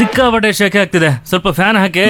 ಸಿಕ್ಕಾಪಟ್ಟೆ ಶೆಕೆ ಆಗ್ತಿದೆ ಸ್ವಲ್ಪ ಫ್ಯಾನ್ ಹಾಕಿ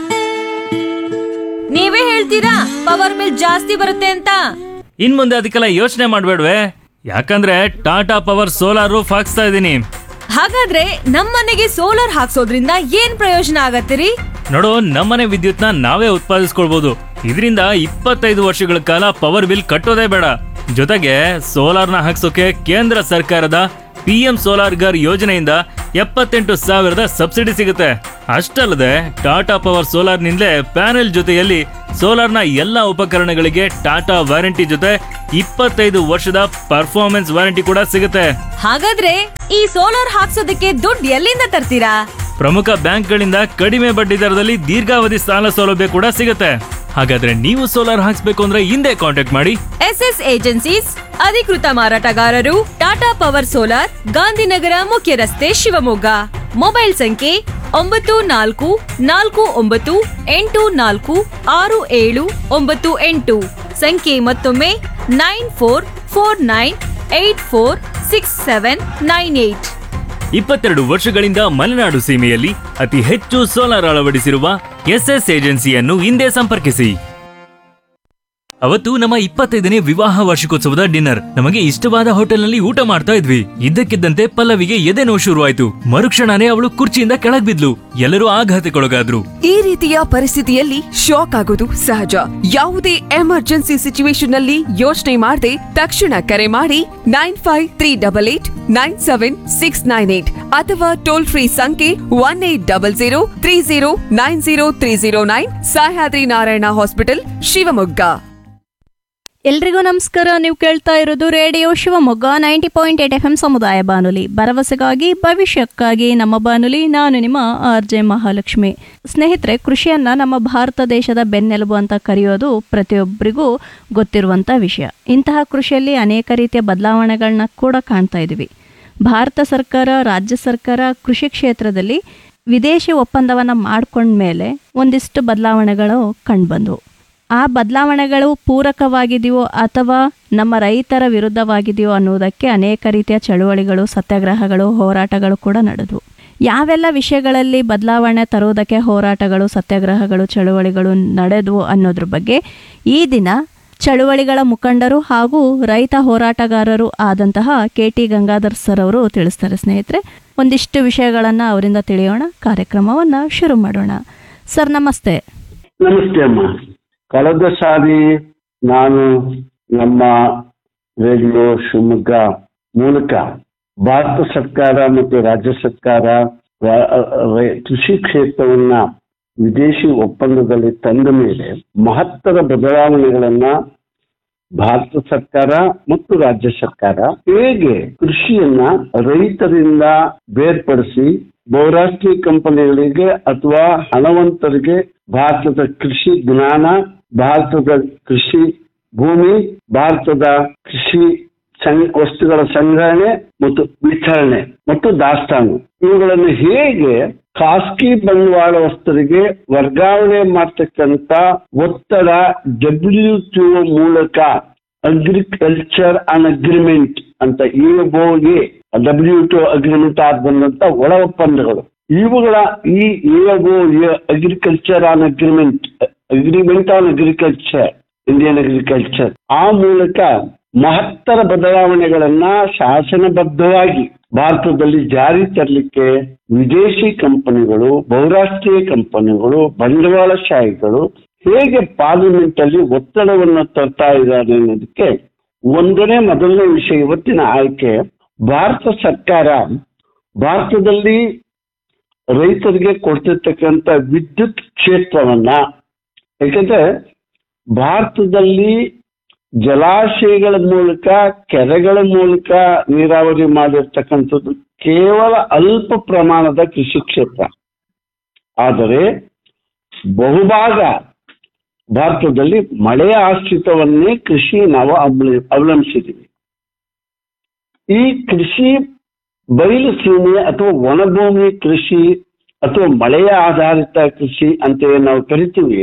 ನೀವೇ ಹೇಳ್ತೀರಾ ಪವರ್ ಬಿಲ್ ಜಾಸ್ತಿ ಬರುತ್ತೆ ಅಂತ ಇನ್ ಮುಂದೆ ಅದಕ್ಕೆಲ್ಲ ಯೋಚನೆ ಮಾಡ್ಬೇಡ್ವೆ ಯಾಕಂದ್ರೆ ಟಾಟಾ ಪವರ್ ಸೋಲಾರ್ ರೂಫ್ ಹಾಕ್ಸ್ತಾ ಇದ್ದೀನಿ ಹಾಗಾದ್ರೆ ನಮ್ಮನೆಗೆ ಸೋಲಾರ್ ಹಾಕ್ಸೋದ್ರಿಂದ ಏನ್ ಪ್ರಯೋಜನ ಆಗತ್ತಿರಿ ನೋಡು ನಮ್ಮನೆ ವಿದ್ಯುತ್ನ ನಾವೇ ಉತ್ಪಾದಿಸ್ಕೊಳ್ಬಹುದು ಇದರಿಂದ ಇಪ್ಪತ್ತೈದು ವರ್ಷಗಳ ಕಾಲ ಪವರ್ ಬಿಲ್ ಕಟ್ಟೋದೇ ಬೇಡ ಜೊತೆಗೆ ಸೋಲಾರ್ನ ಹಾಕ್ಸೋಕೆ ಕೇಂದ್ರ ಸರ್ಕಾರದ ಪಿ ಎಂ ಸೋಲಾರ್ ಗರ್ ಯೋಜನೆಯಿಂದ ಎಪ್ಪತ್ತೆಂಟು ಸಾವಿರದ ಸಬ್ಸಿಡಿ ಸಿಗುತ್ತೆ ಅಷ್ಟಲ್ಲದೆ ಟಾಟಾ ಪವರ್ ಸೋಲಾರ್ನಿಂದಲೇ ಪ್ಯಾನೆಲ್ ಜೊತೆಯಲ್ಲಿ ಸೋಲಾರ್ನ ಎಲ್ಲ ಉಪಕರಣಗಳಿಗೆ ಟಾಟಾ ವಾರಂಟಿ ಜೊತೆ ಇಪ್ಪತ್ತೈದು ವರ್ಷದ ಪರ್ಫಾರ್ಮೆನ್ಸ್ ವಾರಂಟಿ ಕೂಡ ಸಿಗುತ್ತೆ ಹಾಗಾದ್ರೆ ಈ ಸೋಲಾರ್ ಹಾಕ್ಸೋದಕ್ಕೆ ದುಡ್ಡು ಎಲ್ಲಿಂದ ತರ್ತೀರಾ ಪ್ರಮುಖ ಬ್ಯಾಂಕ್ಗಳಿಂದ ಕಡಿಮೆ ಬಡ್ಡಿ ದರದಲ್ಲಿ ದೀರ್ಘಾವಧಿ ಸಾಲ ಸೌಲಭ್ಯ ಕೂಡ ಸಿಗುತ್ತೆ ಹಾಗಾದ್ರೆ ನೀವು ಸೋಲಾರ್ ಹಾಕ್ಸ್ಬೇಕು ಅಂದ್ರೆ ಹಿಂದೆ ಕಾಂಟ್ಯಾಕ್ಟ್ ಮಾಡಿ ಎಸ್ ಎಸ್ ಏಜೆನ್ಸೀಸ್ ಅಧಿಕೃತ ಮಾರಾಟಗಾರರು ಟಾಟಾ ಪವರ್ ಸೋಲಾರ್ ಗಾಂಧಿನಗರ ಮುಖ್ಯ ರಸ್ತೆ ಶಿವಮೊಗ್ಗ ಮೊಬೈಲ್ ಸಂಖ್ಯೆ ಒಂಬತ್ತು ನಾಲ್ಕು ನಾಲ್ಕು ಒಂಬತ್ತು ಎಂಟು ನಾಲ್ಕು ಆರು ಏಳು ಒಂಬತ್ತು ಎಂಟು ಸಂಖ್ಯೆ ಮತ್ತೊಮ್ಮೆ nine four four nine eight four six seven nine eight ಇಪ್ಪತ್ತೆರಡು ವರ್ಷಗಳಿಂದ ಮಲೆನಾಡು ಸೀಮೆಯಲ್ಲಿ ಅತಿ ಹೆಚ್ಚು ಸೋಲಾರ್ ಅಳವಡಿಸಿರುವ ಎಸ್ಎಸ್ ಏಜೆನ್ಸಿಯನ್ನು ಹಿಂದೆ ಸಂಪರ್ಕಿಸಿ ಅವತ್ತು ನಮ್ಮ ಇಪ್ಪತ್ತೈದನೇ ವಿವಾಹ ವಾರ್ಷಿಕೋತ್ಸವದ ಡಿನ್ನರ್ ನಮಗೆ ಇಷ್ಟವಾದ ಹೋಟೆಲ್ನಲ್ಲಿ ಊಟ ಮಾಡ್ತಾ ಇದ್ವಿ ಇದ್ದಕ್ಕಿದ್ದಂತೆ ಪಲ್ಲವಿಗೆ ಎದೆ ನೋವು ಶುರುವಾಯ್ತು ಮರುಕ್ಷಣನೇ ಅವಳು ಕುರ್ಚಿಯಿಂದ ಕೆಳಗ್ ಬಿದ್ಲು ಎಲ್ಲರೂ ಆಘಾತಕ್ಕೊಳಗಾದ್ರು ಈ ರೀತಿಯ ಪರಿಸ್ಥಿತಿಯಲ್ಲಿ ಶಾಕ್ ಆಗೋದು ಸಹಜ ಯಾವುದೇ ಎಮರ್ಜೆನ್ಸಿ ಸಿಚುವೇಶನ್ ನಲ್ಲಿ ಯೋಚನೆ ಮಾಡದೆ ತಕ್ಷಣ ಕರೆ ಮಾಡಿ nine five three double eight nine seven six nine eight ಅಥವಾ ಟೋಲ್ ಫ್ರೀ ಸಂಖ್ಯೆ one eight double zero three zero nine zero three zero nine Sahyadri Narayana hospital Shivamogga ಎಲ್ರಿಗೂ ನಮಸ್ಕಾರ ನೀವು ಕೇಳ್ತಾ ಇರೋದು radio Shivamogga ninety point eight F M ಸಮುದಾಯ ಬಾನುಲಿ ಭರವಸೆಗಾಗಿ ಭವಿಷ್ಯಕ್ಕಾಗಿ ನಮ್ಮ ಬಾನುಲಿ ನಾನು ನಿಮ್ಮ ಆರ್ ಜೆ ಮಹಾಲಕ್ಷ್ಮಿ ಸ್ನೇಹಿತರೆ ಕೃಷಿಯನ್ನ ನಮ್ಮ ಭಾರತ ದೇಶದ ಬೆನ್ನೆಲುಬು ಅಂತ ಕರೆಯೋದು ಪ್ರತಿಯೊಬ್ಬರಿಗೂ ಗೊತ್ತಿರುವಂಥ ವಿಷಯ ಇಂತಹ ಕೃಷಿಯಲ್ಲಿ ಅನೇಕ ರೀತಿಯ ಬದಲಾವಣೆಗಳನ್ನ ಕೂಡ ಕಾಣ್ತಾ ಇದ್ದೀವಿ ಭಾರತ ಸರ್ಕಾರ ರಾಜ್ಯ ಸರ್ಕಾರ ಕೃಷಿ ಕ್ಷೇತ್ರದಲ್ಲಿ ವಿದೇಶಿ ಒಪ್ಪಂದವನ್ನು ಮಾಡ್ಕೊಂಡ್ಮೇಲೆ ಒಂದಿಷ್ಟು ಬದಲಾವಣೆಗಳು ಕಂಡುಬಂದವು ಆ ಬದಲಾವಣೆಗಳು ಪೂರಕವಾಗಿದೆಯೋ ಅಥವಾ ನಮ್ಮ ರೈತರ ವಿರುದ್ಧವಾಗಿದೆಯೋ ಅನ್ನೋದಕ್ಕೆ ಅನೇಕ ರೀತಿಯ ಚಳುವಳಿಗಳು ಸತ್ಯಾಗ್ರಹಗಳು ಹೋರಾಟಗಳು ಕೂಡ ನಡೆದವು ಯಾವೆಲ್ಲ ವಿಷಯಗಳಲ್ಲಿ ಬದಲಾವಣೆ ತರುವುದಕ್ಕೆ ಹೋರಾಟಗಳು ಸತ್ಯಾಗ್ರಹಗಳು ಚಳುವಳಿಗಳು ನಡೆದವು ಅನ್ನೋದ್ರ ಬಗ್ಗೆ ಈ ದಿನ ಚಳುವಳಿಗಳ ಮುಖಂಡರು ಹಾಗೂ ರೈತ ಹೋರಾಟಗಾರರು ಆದಂತಹ ಕೆ ಟಿ ಗಂಗಾಧರ್ ಸರ್ ಅವರು ತಿಳಿಸ್ತಾರೆ ಸ್ನೇಹಿತರೆ ಒಂದಿಷ್ಟು ವಿಷಯಗಳನ್ನು ಅವರಿಂದ ತಿಳಿಯೋಣ ಕಾರ್ಯಕ್ರಮವನ್ನು ಶುರು ಮಾಡೋಣ ಸರ್ ನಮಸ್ತೆ ನಮಸ್ತೆ ಅಮ್ಮ ಕಳೆದ ಸಾರಿ ನಾನು ನಮ್ಮ ರೇಡಿಯೋ ಶಿವಮೊಗ್ಗ ಮೂಲಕ ಭಾರತ ಸರ್ಕಾರ ಮತ್ತು ರಾಜ್ಯ ಸರ್ಕಾರ ರ- ರ- ಕೃಷಿ ಕ್ಷೇತ್ರವನ್ನ ವಿದೇಶಿ ಒಪ್ಪಂದದಲ್ಲಿ ತಂದ ಮೇಲೆ ಮಹತ್ತರ ಬದಲಾವಣೆಗಳನ್ನ ಭಾರತ ಸರ್ಕಾರ ಮತ್ತು ರಾಜ್ಯ ಸರ್ಕಾರ ಹೇಗೆ ಕೃಷಿಯನ್ನ ರೈತರಿಂದ ಬೇರ್ಪಡಿಸಿ ಬಹುರಾಷ್ಟ್ರೀಯ ಕಂಪನಿಗಳಿಗೆ ಅಥವಾ ಹಣವಂತರಿಗೆ ಭಾರತದ ಕೃಷಿ ಜ್ಞಾನ ಭಾರತದ ಕೃಷಿ ಭೂಮಿ ಭಾರತದ ಕೃಷಿ ಸಂ- ವಸ್ತುಗಳ ಸಂಗ್ರಹಣೆ ಮತ್ತು ವಿತರಣೆ ಮತ್ತು ದಾಸ್ತಾನು ಇವುಗಳನ್ನು ಹೇಗೆ ಖಾಸಗಿ ಬಂಡವಾಳವಸ್ತರಿಗೆ ವರ್ಗಾವಣೆ ಮಾಡ್ತಕ್ಕಂತ ಒತ್ತಡ ಡಬ್ಲ್ಯೂ ಟಿ ಮೂಲಕ ಅಗ್ರಿಕಲ್ಚರ್ ಅನ್ ಅಗ್ರಿಮೆಂಟ್ ಅಂತ ಎ ಡಬ್ಲ್ಯೂ ಟಿ ಅಗ್ರಿಮೆಂಟ್ ಆದ ಬಂದಂತ ಒಳ ಒಪ್ಪಂದಗಳು ಇವುಗಳ ಈ A agriculture on agreement agreement on agriculture Indian agriculture ಆ ಮೂಲಕ ಮಹತ್ತರ ಬದಲಾವಣೆಗಳನ್ನ ಶಾಸನಬದ್ಧವಾಗಿ ಭಾರತದಲ್ಲಿ ಜಾರಿ ತರಲಿಕ್ಕೆ ವಿದೇಶಿ ಕಂಪನಿಗಳು ಬಹುರಾಷ್ಟ್ರೀಯ ಕಂಪನಿಗಳು ಬಂಡವಾಳಶಾಹಿಗಳು ಹೇಗೆ ಪಾರ್ಲಿಮೆಂಟ್ ಅಲ್ಲಿ ಒತ್ತಡವನ್ನು ತರ್ತಾ ಇದ್ದಾರೆ ಅನ್ನೋದಕ್ಕೆ ಒಂದನೇ ಮೊದಲನೇ ವಿಷಯ ಇವತ್ತಿನ ಆಯ್ಕೆ ಭಾರತ ಸರ್ಕಾರ ಭಾರತದಲ್ಲಿ ರೈತರಿಗೆ ಕೊಡ್ತಿರ್ತಕ್ಕಂಥ ವಿದ್ಯುತ್ ಕ್ಷೇತ್ರವನ್ನ ಯಾಕಂದ್ರೆ ಭಾರತದಲ್ಲಿ ಜಲಾಶಯಗಳ ಮೂಲಕ ಕೆರೆಗಳ ಮೂಲಕ ನೀರಾವರಿ ಮಾಡಿರ್ತಕ್ಕಂಥದ್ದು ಕೇವಲ ಅಲ್ಪ ಪ್ರಮಾಣದ ಕೃಷಿ ಕ್ಷೇತ್ರ ಆದರೆ ಬಹುಭಾಗ ಭಾರತದಲ್ಲಿ ಮಳೆಯ ಆಶ್ರಿತವನ್ನೇ ಕೃಷಿ ನಾವು ಅವಲ- ಅವಲಂಬಿಸಿದ್ದೀವಿ ಈ ಕೃಷಿ ಬಯಲು ಸೀಮೆ ಅಥವಾ ವನಭೂಮಿ ಕೃಷಿ ಅಥವಾ ಮಳೆಯ ಆಧಾರಿತ ಕೃಷಿ ಅಂತ ಏನ್ ನಾವು ಕರಿತೀವಿ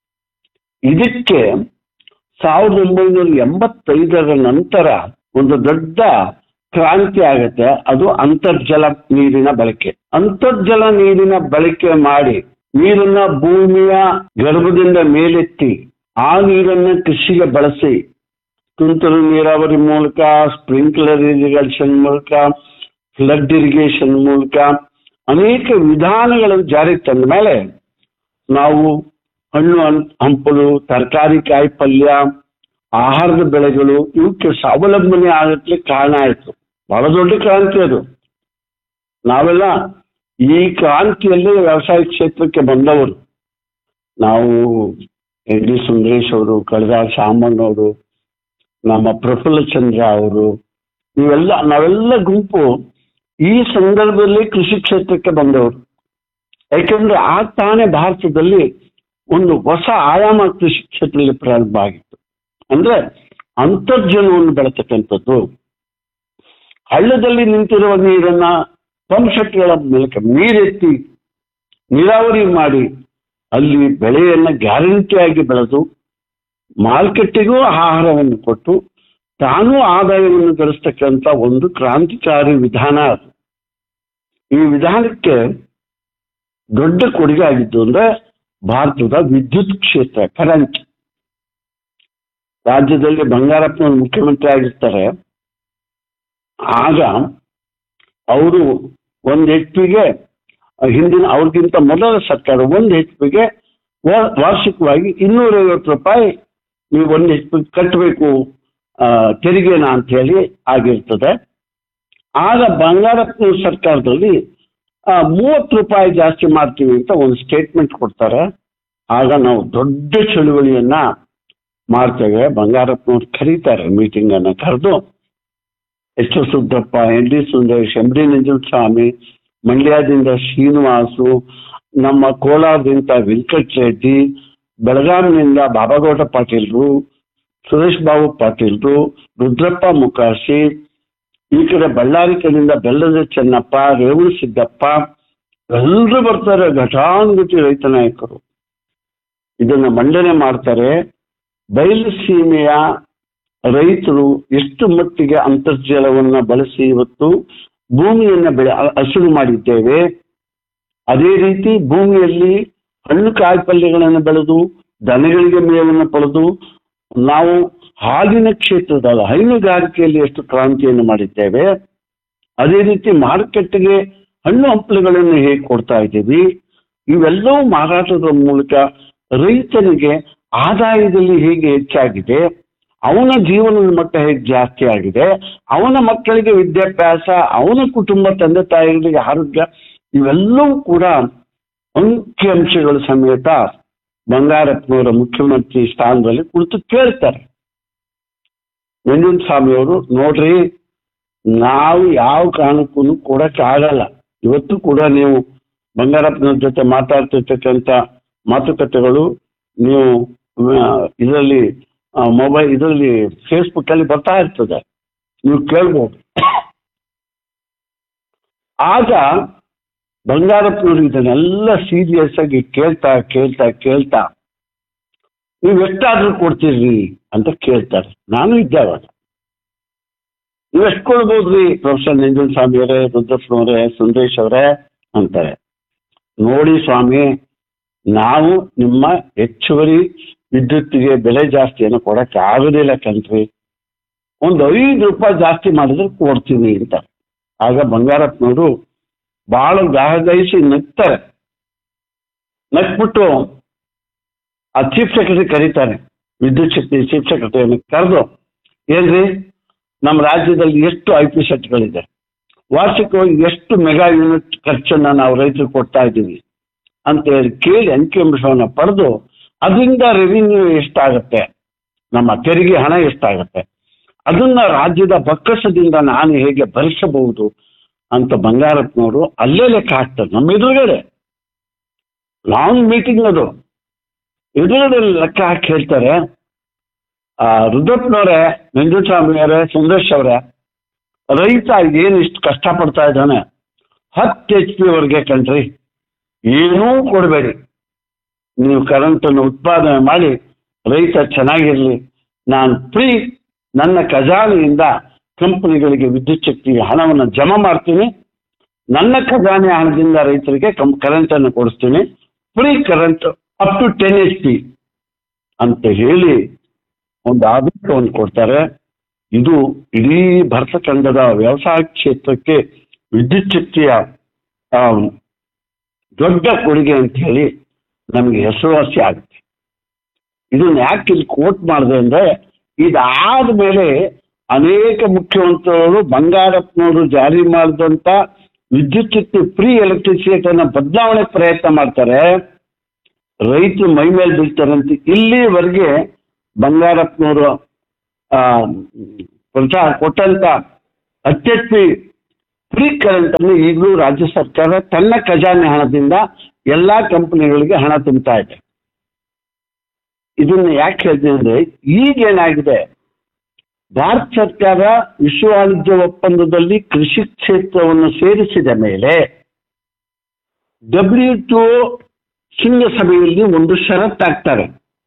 ಇದಕ್ಕೆ ಸಾವಿರದ ಒಂಬೈನೂರ ಎಂಬತ್ತೈದರ ನಂತರ ಒಂದು ದೊಡ್ಡ ಕ್ರಾಂತಿ ಆಗತ್ತೆ ಅದು ಅಂತರ್ಜಲ ನೀರಿನ ಬಳಕೆ ಅಂತರ್ಜಲ ನೀರಿನ ಬಳಕೆ ಮಾಡಿ ನೀರನ್ನ ಭೂಮಿಯ ಗರ್ಭದಿಂದ ಮೇಲೆತ್ತಿ ಆ ನೀರನ್ನ ಕೃಷಿಗೆ ಬಳಸಿ ತುಂತುರು ನೀರಾವರಿ ಮೂಲಕ ಸ್ಪ್ರಿಂಕ್ಲರ್ ಇರಿಗೇಷನ್ ಮೂಲಕ ಫ್ಲಡ್ ಇರಿಗೇಷನ್ ಮೂಲಕ ಅನೇಕ ವಿಧಾನಗಳನ್ನು ಜಾರಿಗೆ ತಂದ ಮೇಲೆ ನಾವು ಹಣ್ಣು ಹಂ- ಹಂಪಲು ತರಕಾರಿ ಕಾಯಿ ಪಲ್ಯ ಆಹಾರದ ಬೆಳೆಗಳು ಇವಕ್ಕೆ ಸ್ವಾವಲಂಬನೆ ಆಗಕ್ಕೆ ಕಾರಣ ಆಯಿತು ಬಹಳ ದೊಡ್ಡ ಕ್ರಾಂತಿ ಅದು ನಾವೆಲ್ಲ ಈ ಕ್ರಾಂತಿಯಲ್ಲಿ ವ್ಯವಸಾಯ ಕ್ಷೇತ್ರಕ್ಕೆ ಬಂದವರು ನಾವು ಎನ್ ಡಿ ಸುಂದರೇಶ್ ಅವರು ಕಳೆದ ಶಾಮಣ್ಣವರು ನಮ್ಮ ಪ್ರಫುಲ್ಲ ಚಂದ್ರ ಅವರು ಇವೆಲ್ಲ ನಾವೆಲ್ಲ ಗುಂಪು ಈ ಸಂದರ್ಭದಲ್ಲಿ ಕೃಷಿ ಕ್ಷೇತ್ರಕ್ಕೆ ಬಂದವರು ಯಾಕೆಂದ್ರೆ ಆ ತಾನೇ ಭಾರತದಲ್ಲಿ ಒಂದು ಹೊಸ ಆಯಾಮ ಕೃಷಿ ಕ್ಷೇತ್ರದಲ್ಲಿ ಪ್ರಾರಂಭ ಆಗಿತ್ತು ಅಂದ್ರೆ ಅಂತರ್ಜಲವನ್ನು ಬೆಳತಕ್ಕಂಥದ್ದು ಹಳ್ಳದಲ್ಲಿ ನಿಂತಿರುವ ನೀರನ್ನ ಪಂಪ್ ಸೆಟ್ಗಳ ಮೂಲಕ ನೀರೆತ್ತಿ ನೀರಾವರಿ ಮಾಡಿ ಅಲ್ಲಿ ಬೆಳೆಯನ್ನ ಗ್ಯಾರಂಟಿಯಾಗಿ ಬೆಳೆದು ಮಾರುಕಟ್ಟೆಗೂ ಆಹಾರವನ್ನು ಕೊಟ್ಟು ತಾನೂ ಆದಾಯವನ್ನು ಗಳಿಸ್ತಕ್ಕಂಥ ಒಂದು ಕ್ರಾಂತಿಕಾರಿ ವಿಧಾನ ಅದು ಈ ವಿಧಾನಕ್ಕೆ ದೊಡ್ಡ ಕೊಡುಗೆ ಆಗಿದ್ದು ಅಂದ್ರೆ ಭಾರತದ ವಿದ್ಯುತ್ ಕ್ಷೇತ್ರ ಕರೆಂಟ್ ರಾಜ್ಯದಲ್ಲಿ ಬಂಗಾರಪ್ಪನ ಮುಖ್ಯಮಂತ್ರಿ ಆಗಿರ್ತಾರೆ ಆಗ ಅವರು ಒಂದು ಎಚ್ ಪಿಗೆ ಹಿಂದಿನ ಅವ್ರಿಗಿಂತ ಮೊದಲ ಸರ್ಕಾರ ಒಂದು ಎಚ್ ಪಿಗೆ ವಾರ್ಷಿಕವಾಗಿ ಇನ್ನೂರೈವತ್ತು ರೂಪಾಯಿ ನೀವು ಒಂದು ಎಚ್ ಪಿ ಕಟ್ಟಬೇಕು ಆ, ತೆರಿಗೆನ ಅಂತ ಹೇಳಿ ಆಗಿರ್ತದೆ ಆಗ ಬಂಗಾರಪ್ಪನ ಸರ್ಕಾರದಲ್ಲಿ ಮೂವತ್ತು ರೂಪಾಯಿ ಜಾಸ್ತಿ ಮಾಡ್ತೀವಿ ಅಂತ ಒಂದು ಸ್ಟೇಟ್ಮೆಂಟ್ ಕೊಡ್ತಾರೆ ಆಗ ನಾವು ದೊಡ್ಡ ಚಳುವಳಿಯನ್ನ ಮಾಡ್ತೇವೆ ಬಂಗಾರಪ್ಪನವ್ರು ಕರೀತಾರೆ ಮೀಟಿಂಗ್ ಅನ್ನ ಕರೆದು H S Suddappa N D Sundaresh M D Swamy ಮಂಡ್ಯದಿಂದ ಶ್ರೀನಿವಾಸು ನಮ್ಮ ಕೋಲಾರದಿಂದ ವೆಂಕಟ್ ರೆಡ್ಡಿ ಬೆಳಗಾವಿನಿಂದ ಬಾಬಾಗೌಡ ಪಾಟೀಲ್ರು ಸುರೇಶ್ ಬಾಬು ಪಾಟೀಲ್ರು ರುದ್ರಪ್ಪ ಮುಖಾಶಿ ಈ ಕಡೆ ಬಳ್ಳಾರಿ ಕಡೆಯಿಂದ ಬೆಲ್ಲದ ಚೆನ್ನಪ್ಪ ರೇವಣ ಸಿದ್ದಪ್ಪ ಎಲ್ಲರೂ ಬರ್ತಾರೆ ಘಟಾನುಘಟಿ ರೈತ ನಾಯಕರು ಇದನ್ನ ಮಂಡನೆ ಮಾಡ್ತಾರೆ ಬಯಲು ಸೀಮೆಯ ರೈತರು ಎಷ್ಟು ಮಟ್ಟಿಗೆ ಅಂತರ್ಜಲವನ್ನ ಬಳಸಿ ಇವತ್ತು ಭೂಮಿಯನ್ನ ಬೆಳೆ ಅ- ಹಸಿರು ಮಾಡಿದ್ದೇವೆ ಅದೇ ರೀತಿ ಭೂಮಿಯಲ್ಲಿ ಹಣ್ಣು ಕಾಯಿ ಪಲ್ಯಗಳನ್ನು ಬೆಳೆದು ದನಗಳಿಗೆ ಮೇವನ್ನು ಪಡೆದು ನಾವು ಹಾಲಿನ ಕ್ಷೇತ್ರದ ಹೈನುಗಾರಿಕೆಯಲ್ಲಿ ಎಷ್ಟು ಕ್ರಾಂತಿಯನ್ನು ಮಾಡಿದ್ದೇವೆ ಅದೇ ರೀತಿ ಮಾರುಕಟ್ಟೆಗೆ ಹಣ್ಣು ಹಂಪಲುಗಳನ್ನು ಹೇಗೆ ಕೊಡ್ತಾ ಇದ್ದೀವಿ ಇವೆಲ್ಲವೂ ಮಾರಾಟದ ಮೂಲಕ ರೈತನಿಗೆ ಆದಾಯದಲ್ಲಿ ಹೇಗೆ ಹೆಚ್ಚಾಗಿದೆ ಅವನ ಜೀವನದ ಮಟ್ಟ ಹೇಗೆ ಜಾಸ್ತಿ ಆಗಿದೆ ಅವನ ಮಕ್ಕಳಿಗೆ ವಿದ್ಯಾಭ್ಯಾಸ ಅವನ ಕುಟುಂಬ ತಂದೆ ತಾಯಿಗಳಿಗೆ ಆರೋಗ್ಯ ಇವೆಲ್ಲವೂ ಕೂಡ ಅಂಕಿಅಂಶಗಳ ಸಮೇತ ಬಂಗಾರಪ್ಪನವರ ಮುಖ್ಯಮಂತ್ರಿ ಸ್ಥಾನದಲ್ಲಿ ಕುಳಿತು ಕೇಳ್ತಾರೆ ಸ್ವಾಮಿಯವರು ನೋಡ್ರಿ ನಾವು ಯಾವ ಕಾರಣಕ್ಕೂ ಕೊಡಕ್ಕಾಗಲ್ಲ ಇವತ್ತು ಕೂಡ ನೀವು ಬಂಗಾರಪ್ಪನವ್ರ ಜೊತೆ ಮಾತಾಡ್ತಿರ್ತಕ್ಕಂಥ ಮಾತುಕತೆಗಳು ನೀವು ಇದರಲ್ಲಿ ಮೊಬೈಲ್ ಇದರಲ್ಲಿ ಫೇಸ್ಬುಕ್ ಅಲ್ಲಿ ಬರ್ತಾ ಇರ್ತದೆ ನೀವು ಕೇಳ್ಬೋದು ಆಗ ಬಂಗಾರಪ್ಪನವರು ಇದನ್ನೆಲ್ಲ ಸೀರಿಯಸ್ ಆಗಿ ಕೇಳ್ತಾ ಕೇಳ್ತಾ ಕೇಳ್ತಾ ನೀವು ಎಷ್ಟಾದ್ರೂ ಕೊಡ್ತೀರಿ ಅಂತ ಕೇಳ್ತಾರೆ ನಾನು ಇದ್ದೆ ಅವಾಗ ನೀವು ಎಷ್ಟು ಕೊಡ್ಬೋದ್ರಿ ಪ್ರೊಫೆಸರ್ ನಂಜುನ್ ಸ್ವಾಮಿ ಅವರೇ ರುದ್ರಪ್ಪನವರೇ ಸುಂದರೇಶ್ ಅವರೇ ಅಂತಾರೆ ನೋಡಿ ಸ್ವಾಮಿ ನಾವು ನಿಮ್ಮ ಹೆಚ್ಚುವರಿ ವಿದ್ಯುತ್ತಿಗೆ ಬೆಲೆ ಜಾಸ್ತಿಯನ್ನು ಕೊಡಕ್ಕೆ ಆಗೋದಿಲ್ಲ ಕಣ್ರಿ ಒಂದು ಐದು ರೂಪಾಯಿ ಜಾಸ್ತಿ ಮಾಡಿದ್ರೆ ಕೊಡ್ತೀನಿ ಅಂತ ಆಗ ಬಂಗಾರಪ್ಪನವರು ಬಹಳ ಗಾಹಗೈಸಿ ನಗ್ತಾರೆ ನಗ್ಬಿಟ್ಟು ಆ ಚೀಫ್ ಸೆಕ್ರೆಟರಿ ಕರೀತಾರೆ ವಿದ್ಯುತ್ ಶಕ್ತಿ ಚೀಫ್ ಸೆಕ್ರೆಟರಿಯನ್ನು ಕರೆದು ಏನ್ರಿ ನಮ್ಮ ರಾಜ್ಯದಲ್ಲಿ ಎಷ್ಟು ಐ ಪಿ ಸೆಟ್ಗಳಿದೆ ವಾರ್ಷಿಕವಾಗಿ ಎಷ್ಟು ಮೆಗಾ ಯೂನಿಟ್ ಖರ್ಚನ್ನ ನಾವು ರೈತರಿಗೆ ಕೊಡ್ತಾ ಇದ್ದೀವಿ ಅಂತ ಹೇಳಿ ಕೇಳಿ ಅಂಕಿಅಂಶವನ್ನು ಪಡೆದು ಅದರಿಂದ ರೆವಿನ್ಯೂ ಎಷ್ಟಾಗತ್ತೆ ನಮ್ಮ ತೆರಿಗೆ ಹಣ ಎಷ್ಟಾಗತ್ತೆ ಅದನ್ನ ರಾಜ್ಯದ ಬಕ್ಕಸದಿಂದ ನಾನು ಹೇಗೆ ಭರಿಸಬಹುದು ಅಂತ ಬಂಗಾರಪ್ಪನವರು ಅಲ್ಲೇ ಲೆಕ್ಕ ಹಾಕ್ತಾರೆ ನಮ್ಮ ಎದುರುಗಡೆ ಲಾಂಗ್ ಮೀಟಿಂಗ್ ಅದು ಎದುರುಗಡೆ ಲೆಕ್ಕ ಹಾಕಿ ಹೇಳ್ತಾರೆ ಆ ರುದ್ರಪ್ಪನವರೇ ನಂಜುಸ್ವಾಮಿ ಅವರೇ ಸುಂದರೇಶ್ ಅವರೇ ರೈತ ಏನು ಇಷ್ಟು ಕಷ್ಟಪಡ್ತಾ ಇದ್ದಾನೆ ಹತ್ತು ಎಚ್ ಪಿ ವರೆಗೆ ಕಣ್ರಿ ಏನೂ ಕೊಡಬೇಡಿ ನೀವು ಕರೆಂಟನ್ನು ಉತ್ಪಾದನೆ ಮಾಡಿ ರೈತ ಚೆನ್ನಾಗಿರಲಿ ನಾನು ಫ್ರೀ ನನ್ನ ಖಜಾನೆಯಿಂದ ಕಂಪನಿಗಳಿಗೆ ವಿದ್ಯುತ್ ಶಕ್ತಿಗೆ ಹಣವನ್ನು ಜಮಾ ಮಾಡ್ತೀನಿ ನನ್ನ ಖಜಾನೆ ಹಣದಿಂದ ರೈತರಿಗೆ ಕಂ ಕರೆಂಟ್ ಅನ್ನು ಕೊಡಿಸ್ತೀನಿ free current up to ten H P ಅಂತ ಹೇಳಿ ಒಂದು ಆದೇಶವನ್ನು ಕೊಡ್ತಾರೆ ಇದು ಇಡೀ ಭಾರತ ಖಂಡದ ವ್ಯವಸಾಯ ಕ್ಷೇತ್ರಕ್ಕೆ ವಿದ್ಯುತ್ ಶಕ್ತಿಯ ಆ, ದೊಡ್ಡ ಕೊಡುಗೆ ಅಂತ ಹೇಳಿ ನಮಗೆ ಹೆಸರುವಾಸಿ ಆಗುತ್ತೆ ಇದನ್ನ ಯಾಕೆ ಇಲ್ಲಿ ಕೋಟ್ ಮಾಡಿದೆ ಅಂದ್ರೆ ಇದಾದ ಮೇಲೆ ಅನೇಕ ಮುಖ್ಯಮಂತ್ರಿಗಳು ಬಂಗಾರಪ್ಪನವರು ಜಾರಿ ಮಾಡಿದಂತ ವಿದ್ಯುತ್ ಶಕ್ತಿ ಫ್ರೀ ಎಲೆಕ್ಟ್ರಿಸಿಟಿಯನ್ನ ಬದಲಾವಣೆ ಪ್ರಯತ್ನ ಮಾಡ್ತಾರೆ ರೈತರು ಮೈ ಮೇಲೆ ಬೀಳ್ತಾರಂತೆ ಇಲ್ಲಿವರೆಗೆ ಬಂಗಾರಪ್ಪನವರು ಆ, ಪ್ರೋತ್ಸಾಹ ಕೊಟ್ಟಂತ ಅತ್ಯತ್ತಿ ಫ್ರೀ ಕರೆಂಟ್ ಅನ್ನು ಈಗಲೂ ರಾಜ್ಯ ಸರ್ಕಾರ ತನ್ನ ಖಜಾನೆ ಹಣದಿಂದ ಎಲ್ಲಾ ಕಂಪನಿಗಳಿಗೆ ಹಣ ತುಂಬುತ್ತಾ ಇದೆ ಇದನ್ನ ಯಾಕೆ ಹೇಳ್ತೀನಿ ಅಂದ್ರೆ ಈಗ ಏನಾಗಿದೆ ಭಾರತ ಸರ್ಕಾರ ವಿಶ್ವ ವಾಣಿಜ್ಯ ಒಪ್ಪಂದದಲ್ಲಿ ಕೃಷಿ ಕ್ಷೇತ್ರವನ್ನು ಸೇರಿಸಿದ ಮೇಲೆ ಡಬ್ಲ್ಯೂ ಟು ಶೃಂಗಸಭೆಯಲ್ಲಿ ಒಂದು ಷರತ್ತಾಗ್ತಾರೆ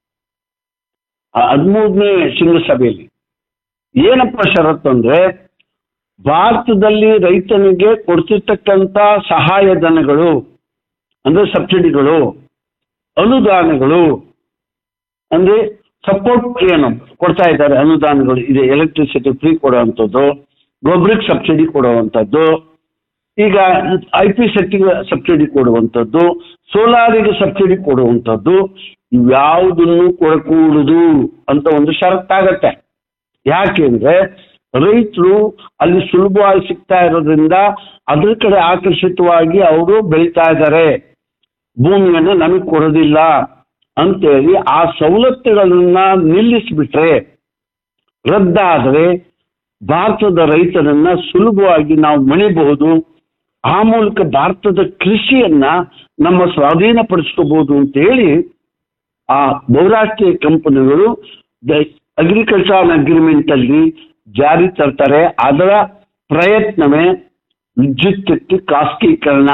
ಹದಿಮೂರನೇ ಶೃಂಗಸಭೆಯಲ್ಲಿ ಏನಪ್ಪ ಷರತ್ತು ಅಂದ್ರೆ ಭಾರತದಲ್ಲಿ ರೈತನಿಗೆ ಕೊಡ್ತಿರ್ತಕ್ಕಂಥ ಸಹಾಯಧನಗಳು ಅಂದ್ರೆ ಸಬ್ಸಿಡಿಗಳು ಅನುದಾನಗಳು ಅಂದ್ರೆ ಸಪೋರ್ಟ್ ಏನು ಕೊಡ್ತಾ ಇದ್ದಾರೆ ಅನುದಾನಗಳು ಇದೆ ಎಲೆಕ್ಟ್ರಿಸಿಟಿ ಫ್ರೀ ಕೊಡುವಂಥದ್ದು ಗೊಬ್ಬರಕ್ಕೆ ಸಬ್ಸಿಡಿ ಕೊಡುವಂಥದ್ದು ಈಗ ಐ ಪಿ ಸೆಟ್ಟಿಗೆ ಸಬ್ಸಿಡಿ ಕೊಡುವಂಥದ್ದು ಸೋಲಾರಿಗೆ ಸಬ್ಸಿಡಿ ಕೊಡುವಂಥದ್ದು ಇವ್ಯಾವುದನ್ನು ಕೊಡಕೂಡುದು ಅಂತ ಒಂದು ಷರತ್ತಾಗತ್ತೆ ಯಾಕೆಂದ್ರೆ ರೈತರು ಅಲ್ಲಿ ಸುಲಭವಾಗಿ ಸಿಗ್ತಾ ಇರೋದ್ರಿಂದ ಅದ್ರ ಕಡೆ ಆಕರ್ಷಿತವಾಗಿ ಅವರು ಬೆಳೀತಾ ಇದ್ದಾರೆ ಭೂಮಿಯನ್ನು ನಮಗೆ ಕೊಡೋದಿಲ್ಲ ಅಂತೇಳಿ ಆ ಸವಲತ್ತುಗಳನ್ನ ನಿಲ್ಲಿಸಿಬಿಟ್ರೆ ರದ್ದಾದರೆ ಭಾರತದ ರೈತರನ್ನ ಸುಲಭವಾಗಿ ನಾವು ಮಣಿಬಹುದು ಆ ಮೂಲಕ ಭಾರತದ ಕೃಷಿಯನ್ನ ನಮ್ಮ ಸ್ವಾಧೀನಪಡಿಸ್ಕೋಬಹುದು ಅಂತ ಹೇಳಿ ಆ ಬಹುರಾಷ್ಟ್ರೀಯ ಕಂಪನಿಗಳು ದ ಅಗ್ರಿಕಲ್ಚರ್ ಅಗ್ರಿಮೆಂಟ್ ಅಲ್ಲಿ ಜಾರಿ ತರ್ತಾರೆ ಅದರ ಪ್ರಯತ್ನವೇ ವಿದ್ಯುತ್ ಶಕ್ತಿ ಖಾಸಗೀಕರಣ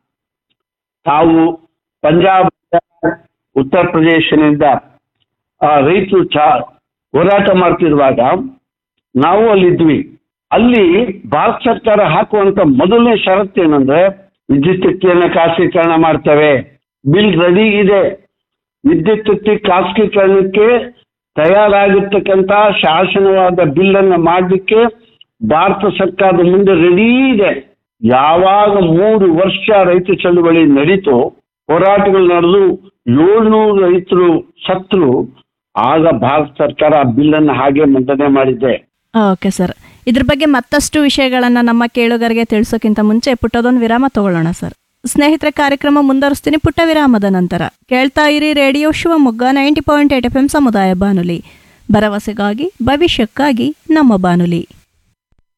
ತಾವು ಪಂಜಾಬ್ ಉತ್ತರ ಪ್ರದೇಶದಿಂದ ಆ, ರೈತರು ಚಾ ಹೋರಾಟ ಮಾಡ್ತಿರುವಾಗ ನಾವು ಅಲ್ಲಿದ್ವಿ ಅಲ್ಲಿ ಭಾರತ ಸರ್ಕಾರ ಹಾಕುವಂತ ಮೊದಲನೇ ಷರತ್ತು ಏನಂದ್ರೆ ವಿದ್ಯುತ್ ಶಕ್ತಿಯನ್ನ ಖಾಸಗೀಕರಣ ಮಾಡ್ತೇವೆ ಬಿಲ್ ರೆಡಿ ಇದೆ ವಿದ್ಯುತ್ ಶಕ್ತಿ ಖಾಸಗೀಕರಣಕ್ಕೆ ತಯಾರಾಗಿರ್ತಕ್ಕಂಥ ಶಾಸನವಾದ ಬಿಲ್ ಅನ್ನ ಮಾಡಲಿಕ್ಕೆ ಭಾರತ ಸರ್ಕಾರದ ಮುಂದೆ ರೆಡಿ ಇದೆ ಯಾವಾಗ ಮೂರು ವರ್ಷ ರೈತ ಚಳುವಳಿ ನಡೀತು ಹೋರಾಟಗಳು ನಡೆದು ಏಳ್ನೂರು ರೈತರು ಸತ್ರು ಆಗ ಭಾರತ ಸರ್ಕಾರ ಆ ಬಿಲ್ ಅನ್ನು ಹಾಗೆ ಮಂಡನೆ ಮಾಡಿದೆ ಓಕೆ ಸರ್ ಇದ್ರ ಬಗ್ಗೆ ಮತ್ತಷ್ಟು ವಿಷಯಗಳನ್ನು ನಮ್ಮ ಕೇಳುಗರಿಗೆ ತಿಳಿಸೋಕ್ಕಿಂತ ಮುಂಚೆ ಪುಟ್ಟದೊಂದು ವಿರಾಮ ತಗೊಳ್ಳೋಣ ಸರ್ ಸ್ನೇಹಿತರ ಕಾರ್ಯಕ್ರಮ ಮುಂದುವರಿಸ್ತೀನಿ ಪುಟ್ಟ ವಿರಾಮದ ನಂತರ ಕೇಳ್ತಾ ಇರಿ radio Shivamogga ninety point eight F M ಸಮುದಾಯ ಬಾನುಲಿ ಭರವಸೆಗಾಗಿ ಭವಿಷ್ಯಕ್ಕಾಗಿ ನಮ್ಮ ಬಾನುಲಿ